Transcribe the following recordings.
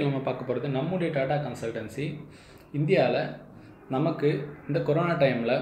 வீடியோவில் நம்ம பார்க்க போகிறது நம்முடைய டாடா கன்சல்டன்சி இந்தியாவில் நமக்கு இந்த கொரோனா டைமில்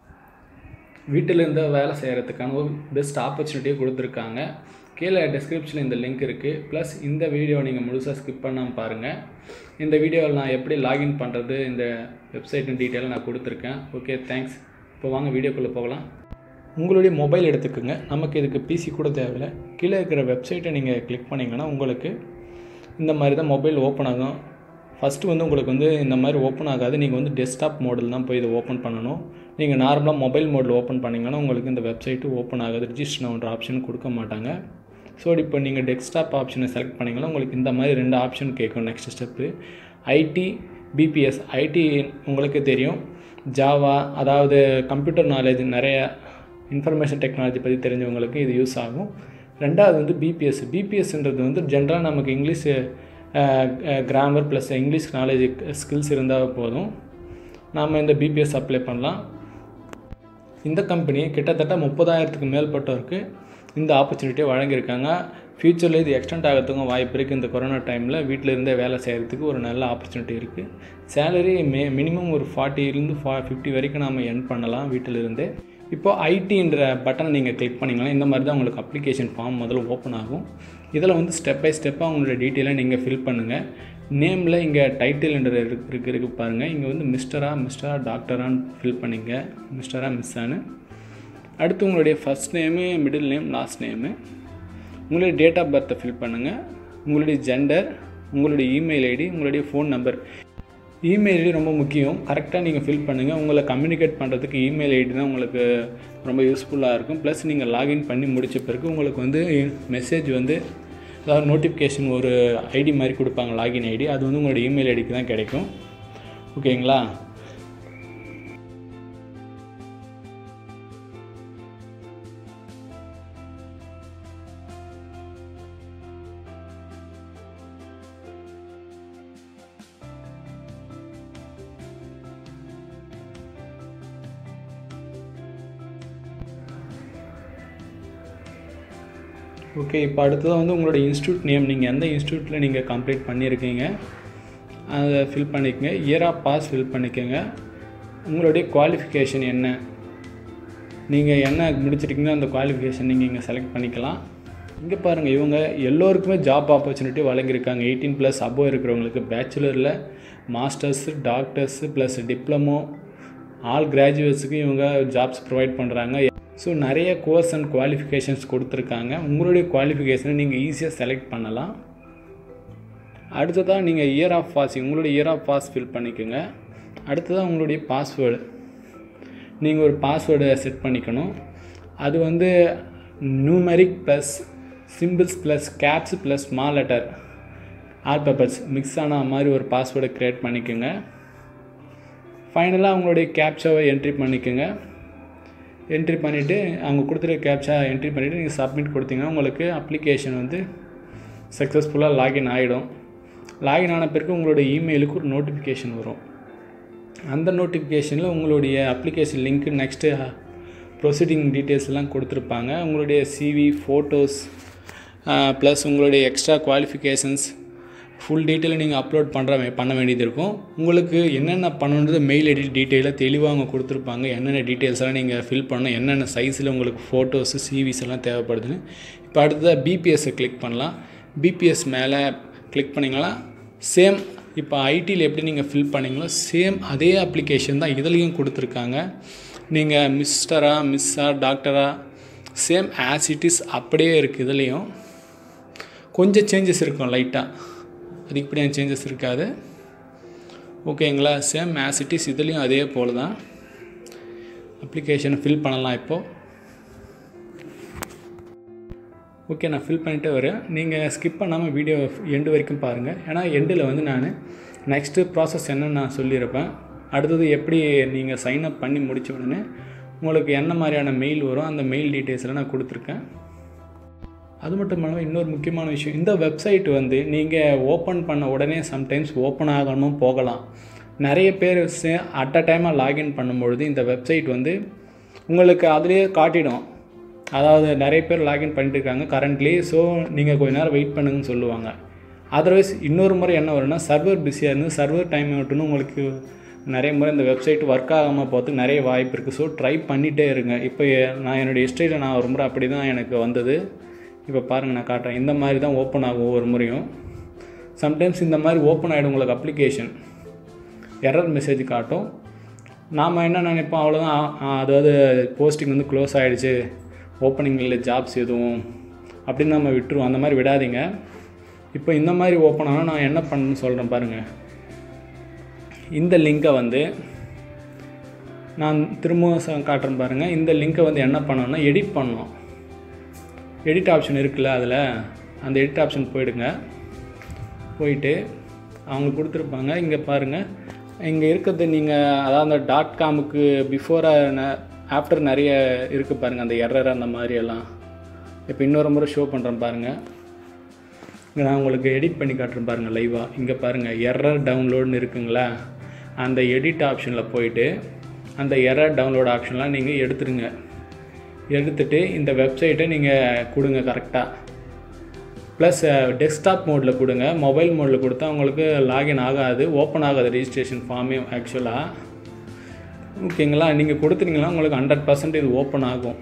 வீட்டிலிருந்து வேலை செய்கிறதுக்கான ஒரு பெஸ்ட் ஆப்பர்ச்சுனிட்டியை கொடுத்துருக்காங்க கீழே டிஸ்கிரிப்ஷனில் இந்த லிங்க் இருக்குது ப்ளஸ் இந்த வீடியோ நீங்கள் முழுசாக ஸ்கிப் பண்ணாமல் பாருங்கள் இந்த வீடியோவில் நான் எப்படி லாகின் பண்ணுறது இந்த வெப்சைட்டின் டீட்டெயில் நான் கொடுத்துருக்கேன் ஓகே தேங்க்ஸ் இப்போ வாங்க வீடியோக்குள்ளே போகலாம் உங்களுடைய மொபைல் எடுத்துக்கோங்க நமக்கு இதுக்கு பிசி கூட தேவையில்லை கீழே இருக்கிற வெப்சைட்டை நீங்கள் கிளிக் பண்ணிங்கன்னா உங்களுக்கு இந்த மாதிரி தான் மொபைல் ஓப்பன் ஆகும் ஃபஸ்ட்டு வந்து உங்களுக்கு வந்து இந்த மாதிரி ஓப்பன் ஆகாது நீங்கள் வந்து டெஸ்க்டாப் மோடில் தான் போய் இதை ஓப்பன் பண்ணணும் நீங்கள் நார்மலாக மொபைல் மோடில் ஓப்பன் பண்ணிங்கன்னா உங்களுக்கு இந்த வெப்சைட்டு ஓப்பன் ஆகாது ரிஜிஸ்டர் ஆப்ஷன் கொடுக்க மாட்டாங்க ஸோ இப்போ நீங்கள் டெஸ்க்டாப் ஆப்ஷனை செலக்ட் பண்ணிங்கன்னா உங்களுக்கு இந்த மாதிரி ரெண்டு ஆப்ஷன் கேட்கும் next step IT BPS IT உங்களுக்கு தெரியும் ஜாவா அதாவது கம்ப்யூட்டர் நாலேஜ் நிறைய இன்ஃபர்மேஷன் டெக்னாலஜி பற்றி தெரிஞ்சவங்களுக்கு இது யூஸ் ஆகும் ரெண்டாவது வந்து பிபிஎஸ் பிபிஎஸ்ன்றது வந்து ஜென்ரலாக நமக்கு English grammar plus English knowledge skills இருந்தால் போதும் நாம் இந்த பிபிஎஸ் அப்ளை பண்ணலாம் இந்த கம்பெனி கிட்டத்தட்ட முப்பதாயிரத்துக்கு மேற்பட்டோருக்கு இந்த ஆப்பர்ச்சுனிட்டியை வழங்கியிருக்காங்க ஃப்யூச்சரில் இது எக்ஸ்டெண்ட் ஆகிறதுக்கும் வாய்ப்பு இருக்குது இந்த கொரோனா டைமில் வீட்டில் இருந்தே வேலை செய்கிறதுக்கு ஒரு நல்ல ஆப்பர்ச்சுனிட்டி இருக்குது சேலரி மே மினிமம் ஒரு ஃபார்ட்டிலேருந்து ஃபா ஃபிஃப்டி வரைக்கும் நாம் எர்ன் பண்ணலாம் வீட்டில் இருந்தே இப்போ ஐடின்ற பட்டனை நீங்கள் கிளிக் பண்ணிங்கன்னா இந்த மாதிரி தான் உங்களுக்கு அப்ளிகேஷன் ஃபார்ம் முதல்ல ஓப்பன் ஆகும் இதில் வந்து ஸ்டெப் பை ஸ்டெப்பாக உங்களோட டீட்டெயிலை நீங்கள் ஃபில் பண்ணுங்கள் நேமில் இங்கே டைட்டில் என்ற இருக்கு இருக்கு பாருங்கள் இங்கே வந்து மிஸ்டரா மிஸ்டரா டாக்டரான்னு ஃபில் பண்ணிங்க மிஸ்டரா மிஸ்ஸான்னு அடுத்து உங்களுடைய first name middle name last name உங்களுடைய டேட் ஆஃப் பர்த்தை ஃபில் பண்ணுங்கள் உங்களுடைய ஜெண்டர் உங்களுடைய இமெயில் ஐடி உங்களுடைய ஃபோன் நம்பர் இமெயில் ஐடி ரொம்ப முக்கியம் கரெக்டாக நீங்கள் ஃபில் பண்ணுங்கள் உங்களை கம்யூனிகேட் பண்ணுறதுக்கு இமெயில் ஐடி தான் உங்களுக்கு ரொம்ப யூஸ்ஃபுல்லாக இருக்கும் ப்ளஸ் நீங்கள் லாகின் பண்ணி முடித்த பிறகு உங்களுக்கு வந்து மெசேஜ் வந்து அதாவது நோட்டிஃபிகேஷன் ஒரு ஐடி மாதிரி கொடுப்பாங்க லாகின் ஐடி அது வந்து உங்களோட இமெயில் ஐடிக்கு தான் கிடைக்கும் ஓகேங்களா ஓகே இப்போ அடுத்தது வந்து உங்களோட இன்ஸ்டியூட் நேம் நீங்கள் எந்த இன்ஸ்டியூட்டில் நீங்கள் கம்ப்ளீட் பண்ணியிருக்கீங்க அதை ஃபில் பண்ணிக்கோங்க இயர் ஆஃப் பாஸ் ஃபில் பண்ணிக்கோங்க உங்களுடைய குவாலிஃபிகேஷன் என்ன நீங்கள் என்ன முடிச்சிருக்கீங்களோ அந்த குவாலிஃபிகேஷன் நீங்கள் இங்கே செலக்ட் பண்ணிக்கலாம் இங்கே பாருங்கள் இவங்க எல்லோருக்குமே ஜாப் ஆப்பர்ச்சுனிட்டி வழங்கியிருக்காங்க எயிட்டீன் ப்ளஸ் அபோவ் இருக்கிறவங்களுக்கு பேச்சுலரில் masters doctors plus diploma all கிராஜுவேட்ஸுக்கு இவங்க ஜாப்ஸ் ப்ரொவைட் பண்ணுறாங்க ஸோ நிறைய கோர்ஸ் அண்ட் குவாலிஃபிகேஷன்ஸ் கொடுத்துருக்காங்க உங்களுடைய குவாலிஃபிகேஷனை நீங்கள் ஈஸியாக செலக்ட் பண்ணலாம் அடுத்ததாக நீங்கள் இயர் ஆஃப் பாஸ் உங்களுடைய இயர் ஆஃப் பாஸ் ஃபில் பண்ணிக்கோங்க அடுத்ததாக உங்களுடைய பாஸ்வேர்டு நீங்கள் ஒரு பாஸ்வேர்டை செட் பண்ணிக்கணும் அது வந்து numeric plus symbols plus caps plus small letter alphabets mix ஆன மாதிரி ஒரு பாஸ்வேர்டை க்ரியேட் பண்ணிக்கோங்க ஃபைனலாக உங்களுடைய கேப்சாவை என்ட்ரி பண்ணிக்கோங்க என்ட்ரி பண்ணிவிட்டு அவங்க கொடுத்துருக்க கேப்சா என்ட்ரி பண்ணிவிட்டு நீங்கள் சப்மிட் கொடுத்தீங்கன்னா உங்களுக்கு அப்ளிகேஷன் வந்து சக்ஸஸ்ஃபுல்லாக லாகின் ஆகிடும் லாகின் ஆன பிறகு உங்களுடைய இமெயிலுக்கு ஒரு நோட்டிஃபிகேஷன் வரும் அந்த நோட்டிஃபிகேஷனில் உங்களுடைய அப்ளிகேஷன் லிங்க்கு நெக்ஸ்ட்டு ப்ரொசீடிங் டீட்டெயில்ஸ் எல்லாம் கொடுத்துருப்பாங்க உங்களுடைய சிவி ஃபோட்டோஸ் ப்ளஸ் உங்களுடைய எக்ஸ்ட்ரா குவாலிஃபிகேஷன்ஸ் ஃபுல் டீட்டெயில் நீங்கள் அப்லோட் பண்ணுற பண்ண வேண்டியது இருக்கும் உங்களுக்கு என்னென்ன பண்ணணுன்றது மெயில் ஐடி டீட்டெயிலாக தெளிவாக அவங்க கொடுத்துருப்பாங்க என்னென்ன டீட்டெயில்ஸ் எல்லாம் நீங்கள் ஃபில் பண்ணணும் என்னென்ன சைஸில் உங்களுக்கு ஃபோட்டோஸு சிவிஸ் எல்லாம் தேவைப்படுதுன்னு இப்போ அடுத்ததாக பிபிஎஸ்ஸை கிளிக் பண்ணலாம் பிபிஎஸ் மேலே கிளிக் பண்ணிங்கன்னா சேம் இப்போ ஐடியில் எப்படி நீங்கள் ஃபில் பண்ணீங்களோ சேம் அதே அப்ளிகேஷன் தான் இதுலேயும் கொடுத்துருக்காங்க நீங்கள் மிஸ்டரா மிஸ்ஸா டாக்டரா சேம் ஆஸ் இட் இஸ் அப்படியே இருக்குது இதுலேயும் கொஞ்சம் சேஞ்சஸ் இருக்கும் லைட்டாக அதிகப்படியான சேஞ்சஸ் இருக்காது ஓகேங்களா சேம் ஆஸ் இட் இஸ் இதுலேயும் அதே போல் தான் அப்ளிகேஷனை ஃபில் பண்ணலாம் இப்போது ஓகே நான் ஃபில் பண்ணிட்டே வரேன் நீங்கள் ஸ்கிப் பண்ணாமல் வீடியோ எண்டு வரைக்கும் பாருங்கள் ஏன்னா எண்டில் வந்து நான் நெக்ஸ்ட்டு ப்ராசஸ் என்னன்னு நான் சொல்லியிருப்பேன் அடுத்தது எப்படி நீங்கள் சைன் அப் பண்ணி முடித்த உடனே உங்களுக்கு என்ன மாதிரியான மெயில் வரும் அந்த மெயில் டீட்டெயில்ஸ்லாம் நான் கொடுத்துருக்கேன் அது மட்டும் இல்லாமல் இன்னொரு முக்கியமான விஷயம் இந்த வெப்சைட் வந்து நீங்கள் ஓப்பன் பண்ண உடனே சம்டைம்ஸ் ஓப்பன் ஆகணும் போகலாம் நிறைய பேர் சே அட் அ டைமாக லாகின் பண்ணும்பொழுது இந்த வெப்சைட் வந்து உங்களுக்கு அதுலேயே காட்டிடும் அதாவது நிறைய பேர் லாகின் பண்ணிட்டு இருக்காங்க கரண்ட்லி ஸோ நீங்கள் கொஞ்ச நேரம் வெயிட் பண்ணுங்கன்னு சொல்லுவாங்க அதர்வைஸ் இன்னொரு முறை என்ன வரும்னா சர்வர் பிஸியாக இருந்து சர்வர் டைம் அவுட்டுன்னு உங்களுக்கு நிறைய முறை இந்த வெப்சைட் ஒர்க் ஆகாமல் போகிறதுக்கு நிறைய வாய்ப்பு இருக்குது ஸோ ட்ரை பண்ணிகிட்டே இருங்க இப்போ நான் என்னுடைய ஹிஸ்ட்ரியில் நான் ஒரு முறை அப்படி தான் எனக்கு வந்தது இப்போ பாருங்கள் நான் காட்டுறேன் இந்த மாதிரி தான் ஓப்பன் ஆகும் ஒவ்வொரு முறையும் சம்டைம்ஸ் இந்த மாதிரி ஓப்பன் ஆகிடும் உங்களுக்கு அப்ளிகேஷன் எரர் மெசேஜ் காட்டும் நாம் என்ன நினைப்போம் அவ்வளோதான் ஆ, அதாவது போஸ்டிங் வந்து க்ளோஸ் ஆகிடுச்சு ஓப்பனிங் இல்லை ஜாப்ஸ் எதுவும் அப்படின்னு நம்ம விட்டுருவோம் அந்த மாதிரி விடாதீங்க இப்போ இந்த மாதிரி ஓப்பன் ஆனால் நான் என்ன பண்ணணும்னு சொல்கிறேன் பாருங்கள் இந்த லிங்கை வந்து நான் திரும்பவும் ச- காட்டுறேன் பாருங்கள் இந்த லிங்கை வந்து என்ன பண்ணணும்னா எடிட் பண்ணணும் எடிட் ஆப்ஷன் இருக்குல்ல அதில் அந்த எடிட் ஆப்ஷன் போயிடுங்க போயிட்டு அவங்க கொடுத்துருப்பாங்க இங்கே பாருங்கள் இங்கே இருக்கிறது நீங்கள் அதாவது அந்த டாட் காமுக்கு பிஃபோராக ஆஃப்டர் நிறைய இருக்குது பாருங்கள் அந்த எரர் அந்த மாதிரி எல்லாம் இப்போ இன்னொரு முறை ஷோ பண்ணுறேன் பாருங்கள் இங்கே நான் உங்களுக்கு எடிட் பண்ணி காட்டுறேன் பாருங்கள் லைவாக இங்கே பாருங்கள் எரர் டவுன்லோடுன்னு இருக்குங்களா அந்த எடிட் ஆப்ஷனில் போயிட்டு அந்த எரர் டவுன்லோட் ஆப்ஷன்லாம் நீங்கள் எடுத்துருங்க எடுத்துட்டு இந்த வெப்சைட்டை நீங்கள் கொடுங்க கரெக்டாக ப்ளஸ் டெஸ்க்டாப் மோடில் கொடுங்க மொபைல் மோடில் கொடுத்தா உங்களுக்கு லாகின் ஆகாது ஓப்பன் ஆகாது ரெஜிஸ்ட்ரேஷன் ஃபார்மே ஆக்சுவலாக ஓகேங்களா நீங்கள் கொடுத்துட்டீங்கன்னா உங்களுக்கு ஹண்ட்ரட் பர்சன்ட் இது ஓப்பன் ஆகும்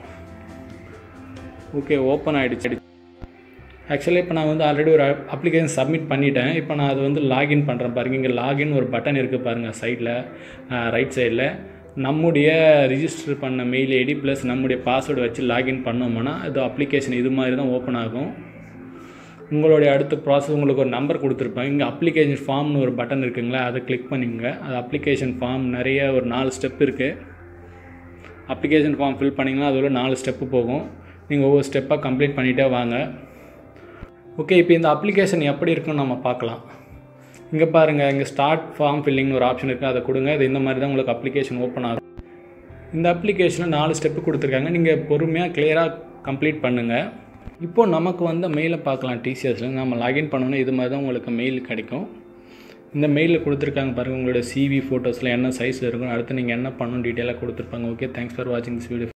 ஓகே ஓப்பன் ஆகிடுச்சு ஆக்சுவலி இப்போ நான் வந்து ஆல்ரெடி ஒரு அப்ளிகேஷன் சப்மிட் பண்ணிட்டேன் இப்போ நான் அது வந்து லாகின் பண்ணுறேன் பாருங்க இங்கே லாகின் ஒரு பட்டன் இருக்குது பாருங்கள் சைடில் ரைட் சைடில் நம்முடைய ரிஜிஸ்டர் பண்ண மெயில் ஐடி ப்ளஸ் நம்முடைய பாஸ்வேர்டு வச்சு லாகின் பண்ணோம்னா இது அப்ளிகேஷன் இது மாதிரி தான் ஓப்பன் ஆகும் உங்களுடைய அடுத்த ப்ராசஸ் உங்களுக்கு ஒரு நம்பர் கொடுத்துருப்பாங்க இங்கே அப்ளிகேஷன் ஃபார்ம்னு ஒரு பட்டன் இருக்குங்களா அதை கிளிக் பண்ணிங்க அது அப்ளிகேஷன் ஃபார்ம் நிறைய ஒரு நாலு ஸ்டெப் இருக்குது அப்ளிகேஷன் ஃபார்ம் ஃபில் பண்ணிங்கன்னா அதில் நாலு ஸ்டெப்பு போகும் நீங்கள் ஒவ்வொரு ஸ்டெப்பாக கம்ப்ளீட் பண்ணிகிட்டே வாங்க ஓகே இப்போ இந்த அப்ளிகேஷன் எப்படி இருக்குன்னு நம்ம பார்க்கலாம் இங்கே பாருங்கள் இங்கே ஸ்டார்ட் ஃபார்ம் ஃபில்லிங்னு ஒரு ஆப்ஷன் இருக்குது அதை கொடுங்க இது இந்த மாதிரி தான் உங்களுக்கு அப்ளிகேஷன் ஓப்பன் ஆகும் இந்த அப்ளிகேஷனில் நாலு ஸ்டெப்பு கொடுத்துருக்காங்க நீங்கள் பொறுமையாக கிளியராக கம்ப்ளீட் பண்ணுங்கள் இப்போ நமக்கு வந்த மெயிலை பார்க்கலாம் டிசிஎஸில் நம்ம லாகின் பண்ணோன்னா இது மாதிரி தான் உங்களுக்கு மெயில் கிடைக்கும் இந்த மெயிலில் கொடுத்துருக்காங்க பாருங்கள் உங்களோட சிவி ஃபோட்டோஸில் என்ன சைஸில் இருக்கும் அடுத்து நீங்கள் என்ன பண்ணணும் டீட்டெயிலாக கொடுத்துருப்பாங்க ஓகே தேங்க்ஸ் ஃபார் வாட்சிங் திஸ் வீடியோ